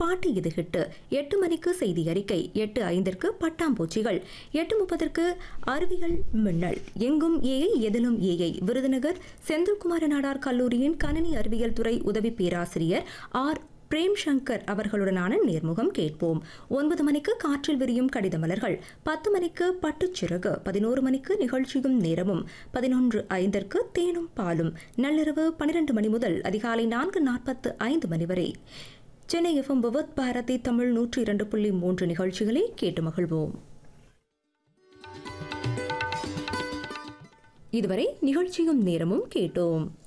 பாட்டு இது ஹிட்டு எட்டு மணிக்கு செய்தி அறிக்கை எட்டு ஐந்திற்கு பட்டாம்பூச்சிகள் எட்டு முப்பதற்கு அறிவியல் மின்னல் எங்கும் ஏஐ எதிலும் ஏஐ விருதுநகர் செந்தில்குமார நாடார் கல்லூரியின் கணினி அறிவியல் துறை உதவி பேராசிரியர் ஆர் பிரேம் சங்கர் அவர்களுடனான நேர்முகம் கேட்போம் ஒன்பது மணிக்கு காற்றில் விரியும் கடித மலர்கள் பத்து மணிக்கு பட்டுச்சிறகு பதினோரு மணிக்கு நிகழ்ச்சியும் நேரமும் பதினொன்று ஐந்திற்கு தேனும் பாலும் நள்ளிரவு பனிரெண்டு மணி முதல் அதிகாலை நான்கு நாற்பத்து ஐந்து மணி வரை சென்னை எஃப்எம் விவத் பாரதி தமிழ் நூற்றி இரண்டு புள்ளி மூன்று நிகழ்ச்சிகளை கேட்டு மகிழ்வோம் இதுவரை நிகழ்ச்சியும் நேரமும் கேட்டோம்